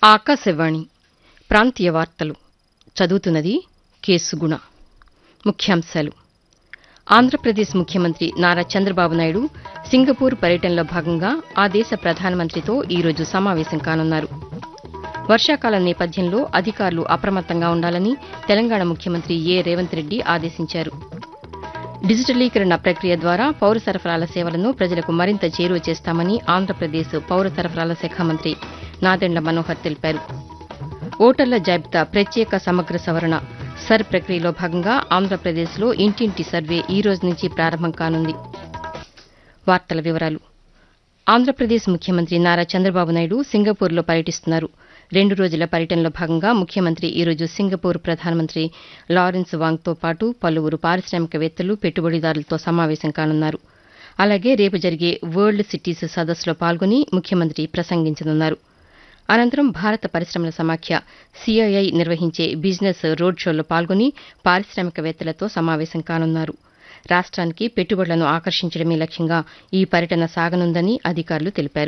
ఆకాశవాణి ప్రాంతీయ వార్తలు చదువుతున్నది కేసుగుణ ముఖ్యాంశాలు ఆంధ్రప్రదేశ్ ముఖ్యమంత్రి నారా చంద్రబాబు నాయుడు సింగపూర్ పర్యటనలో భాగంగా ఆ దేశ ప్రధానమంత్రితో ఈరోజు సమావేశం కానున్నారు వర్షాకాలం నేపథ్యంలో అధికారులు అప్రమత్తంగా ఉండాలని తెలంగాణ ముఖ్యమంత్రి ఏ రేవంత్ రెడ్డి ఆదేశించారు డిజిటలీకరణ ప్రక్రియ ద్వారా పౌర సరఫరాల సేవలను ప్రజలకు మరింత చేరువ చేస్తామని ఆంధ్రప్రదేశ్ పౌర సరఫరాల శాఖ మంత్రి నాదెండ్ల మనోహర్ తెలిపారు ఓటర్ల జాబితా ప్రత్యేక సమగ్ర సవరణ సర్ ప్రక్రియలో భాగంగా ఆంధ్రప్రదేశ్లో ఇంటింటి సర్వే ఈ రోజు నుంచి ప్రారంభం కానుంది వార్తల వివరాలు ఆంధ్రప్రదేశ్ ముఖ్యమంత్రి నారా చంద్రబాబు నాయుడు సింగపూర్లో పర్యటిస్తున్నారు రెండు రోజుల పర్యటనలో భాగంగా ముఖ్యమంత్రి ఈరోజు సింగపూర్ ప్రధానమంత్రి లారెన్స్ వాంగ్తో పాటు పలువురు పారిశామికవేత్తలు పెట్టుబడిదారులతో సమావేశం కానున్నారు అలాగే రేపు జరిగే వరల్డ్ సిటీస్ సదస్సులో పాల్గొని ముఖ్యమంత్రి ప్రసంగించనున్నారు అనంతరం భారత పరిశ్రమల సమాఖ్య సిఐఐ నిర్వహించే బిజినెస్ రోడ్ షోలో పాల్గొని పారిశామికవేత్తలతో సమావేశం కానున్నారు రాష్ట్రానికి పెట్టుబడులను ఆకర్షించడమే లక్ష్యంగా ఈ పర్యటన సాగనుందని అధికారులు తెలిపారు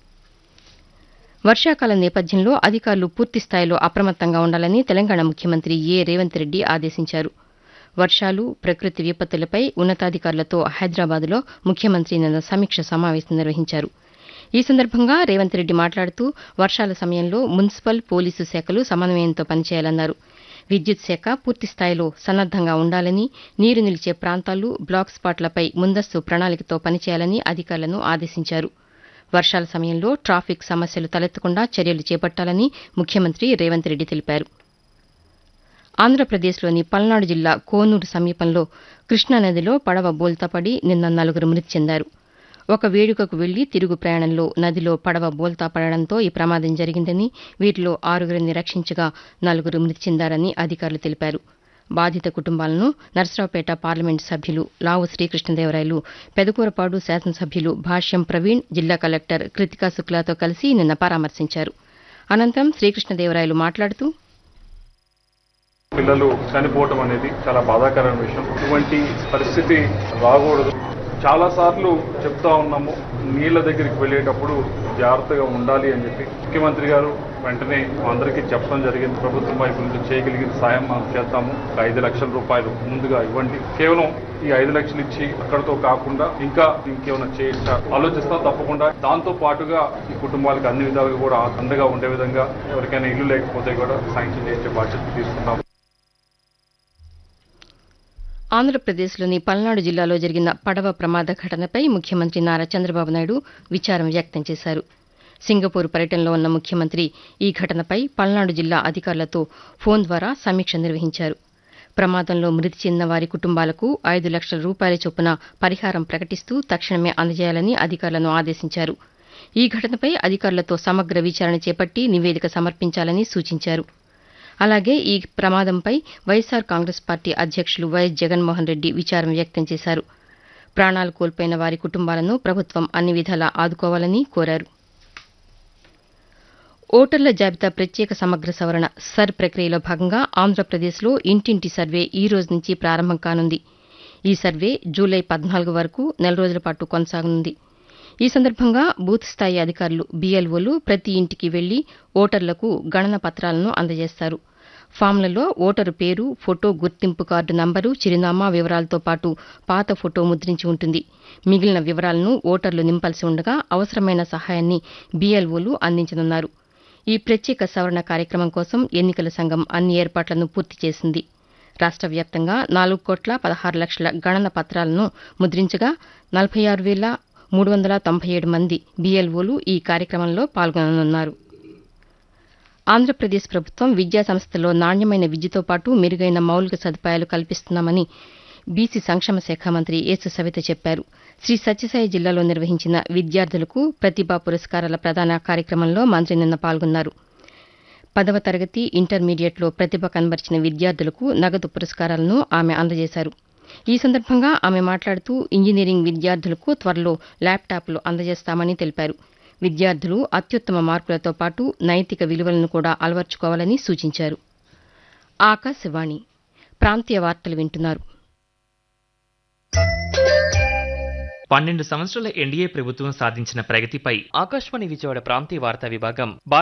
వర్షాకాలం నేపథ్యంలో అధికారులు పూర్తిస్థాయిలో అప్రమత్తంగా ఉండాలని తెలంగాణ ముఖ్యమంత్రి ఏ రేవంత్ రెడ్డి ఆదేశించారు వర్షాలు ప్రకృతి విపత్తులపై ఉన్నతాధికారులతో హైదరాబాద్లో ముఖ్యమంత్రి నిన్న సమీక్ష సమావేశం నిర్వహించారు ఈ సందర్భంగా రేవంత్ రెడ్డి మాట్లాడుతూ వర్షాల సమయంలో మున్సిపల్ పోలీసు శాఖలు సమన్వయంతో పనిచేయాలన్నారు విద్యుత్ శాఖ పూర్తిస్థాయిలో సన్నద్దంగా ఉండాలని నీరు నిలిచే ప్రాంతాలు బ్లాక్ స్పాట్లపై ముందస్తు ప్రణాళికతో పనిచేయాలని అధికారులను ఆదేశించారు వర్షాల సమయంలో ట్రాఫిక్ సమస్యలు తలెత్తకుండా చర్యలు చేపట్టాలని ముఖ్యమంత్రి రేవంత్ రెడ్డి తెలిపారు ఆంధ్రప్రదేశ్లోని పల్నాడు జిల్లా కోనూరు సమీపంలో కృష్ణానదిలో పడవ బోల్తాపడి నిన్న నలుగురు మృతి చెందారు ఒక వేడుకకు వెళ్లి తిరుగు ప్రయాణంలో నదిలో పడవ బోల్తా పడడంతో ఈ ప్రమాదం జరిగిందని వీరిలో ఆరుగురిని రక్షించగా నలుగురు మృతి చెందారని అధికారులు తెలిపారు బాధిత కుటుంబాలను నర్సరావుపేట పార్లమెంటు సభ్యులు లావు శ్రీకృష్ణదేవరాయలు పెదకూరపాడు శాసనసభ్యులు భాష్యం ప్రవీణ్ జిల్లా కలెక్టర్ కృతికా శుక్లాతో కలిసి నిన్న పరామర్శించారు అనంతరం శ్రీకృష్ణదేవరాయలు మాట్లాడుతూ పిల్లలు చనిపోవటం అనేది చాలా బాధాకరమైన విషయం ఇటువంటి పరిస్థితి రాకూడదు చాలా సార్లు చెప్తా ఉన్నాము నీళ్ళ దగ్గరికి వెళ్ళేటప్పుడు జాగ్రత్తగా ఉండాలి అని చెప్పి ముఖ్యమంత్రి గారు వెంటనే మా అందరికీ చెప్పడం జరిగింది ప్రభుత్వం వైపు నుంచి చేయగలిగిన సాయం మనం చేస్తాము ఒక ఐదు లక్షల రూపాయలు ముందుగా ఇవ్వండి కేవలం ఈ ఐదు లక్షలు ఇచ్చి అక్కడతో కాకుండా ఇంకా ఇంకేమైనా చేయొచ్చా ఆలోచిస్తాం తప్పకుండా దాంతో పాటుగా ఈ కుటుంబాలకు అన్ని విధాలుగా కూడా అండగా ఉండే విధంగా ఎవరికైనా ఇల్లు లేకపోతే కూడా శాంక్షన్ చేసే బాధ్యత తీసుకుంటాం ఆంధ్రప్రదేశ్లోని పల్నాడు జిల్లాలో జరిగిన పడవ ప్రమాద ఘటనపై ముఖ్యమంత్రి నారా చంద్రబాబు నాయుడు విచారం వ్యక్తం చేశారు సింగపూర్ పర్యటనలో ఉన్న ముఖ్యమంత్రి ఈ ఘటనపై పల్నాడు జిల్లా అధికారులతో ఫోన్ ద్వారా సమీక్ష నిర్వహించారు ప్రమాదంలో మృతి చెందిన వారి కుటుంబాలకు ఐదు లక్షల రూపాయల చొప్పున పరిహారం ప్రకటిస్తూ తక్షణమే అందజేయాలని అధికారులను ఆదేశించారు ఈ ఘటనపై అధికారులతో సమగ్ర విచారణ చేపట్టి నివేదిక సమర్పించాలని సూచించారు అలాగే ఈ ప్రమాదంపై వైఎస్సార్ కాంగ్రెస్ పార్టీ అధ్యక్షులు వైఎస్ జగన్మోహన్ రెడ్డి విచారం వ్యక్తం చేశారు ప్రాణాలు కోల్పోయిన వారి కుటుంబాలను ప్రభుత్వం అన్ని విధాలా ఆదుకోవాలని కోరారు ఓటర్ల జాబితా ప్రత్యేక సమగ్ర సవరణ సర్ ప్రక్రియలో భాగంగా ఆంధ్రప్రదేశ్లో ఇంటింటి సర్వే ఈ రోజు నుంచి ప్రారంభం కానుంది ఈ సర్వే జూలై పద్నాలుగు వరకు నెల రోజుల పాటు కొనసాగనుంది ఈ సందర్భంగా బూత్ స్థాయి అధికారులు బీఎల్ఓలు ప్రతి ఇంటికి వెళ్లి ఓటర్లకు గణన పత్రాలను అందజేస్తారు ఫామ్లలో ఓటరు పేరు ఫోటో గుర్తింపు కార్డు నంబరు చిరునామా వివరాలతో పాటు పాత ఫోటో ముద్రించి ఉంటుంది మిగిలిన వివరాలను ఓటర్లు నింపాల్సి ఉండగా అవసరమైన సహాయాన్ని బీఎల్ఓలు అందించనున్నారు ఈ ప్రత్యేక సవరణ కార్యక్రమం కోసం ఎన్నికల సంఘం అన్ని ఏర్పాట్లను పూర్తి చేసింది రాష్ట్ర వ్యాప్తంగా నాలుగు కోట్ల పదహారు లక్షల గణన పత్రాలను ముద్రించగా నలభై ఆరు వేల మూడు వందల తొంభై ఏడు మంది బీఎల్ఓలు ఈ కార్యక్రమంలో పాల్గొననున్నారు ఆంధ్రప్రదేశ్ ప్రభుత్వం విద్యా సంస్థల్లో నాణ్యమైన విద్యతో పాటు మెరుగైన మౌలిక సదుపాయాలు కల్పిస్తున్నామని బీసీ సంక్షేమ శాఖ మంత్రి ఏసు సవిత చెప్పారు శ్రీ సత్యసాయి జిల్లాలో నిర్వహించిన విద్యార్థులకు ప్రతిభా పురస్కారాల ప్రదాన కార్యక్రమంలో మంత్రి నిన్న పాల్గొన్నారు పదవ తరగతి ఇంటర్మీడియట్లో ప్రతిభ కనబరిచిన విద్యార్థులకు నగదు పురస్కారాలను ఆమె అందజేశారు ఈ సందర్భంగా ఆమె మాట్లాడుతూ ఇంజనీరింగ్ విద్యార్థులకు త్వరలో ల్యాప్టాప్లు అందజేస్తామని తెలిపారు విద్యార్థులు అత్యుత్తమ మార్కులతో పాటు నైతిక విలువలను కూడా అలవర్చుకోవాలని సూచించారు ఆకాశవాణి ప్రాంతీయ వార్తలు వింటున్నారు పన్నెండు సంవత్సరాల ఎన్డీఏ ప్రభుత్వం సాధించిన ప్రగతిపై ఆకాశవాణి విజయవాడ ప్రాంతీయ వార్తా విభాగం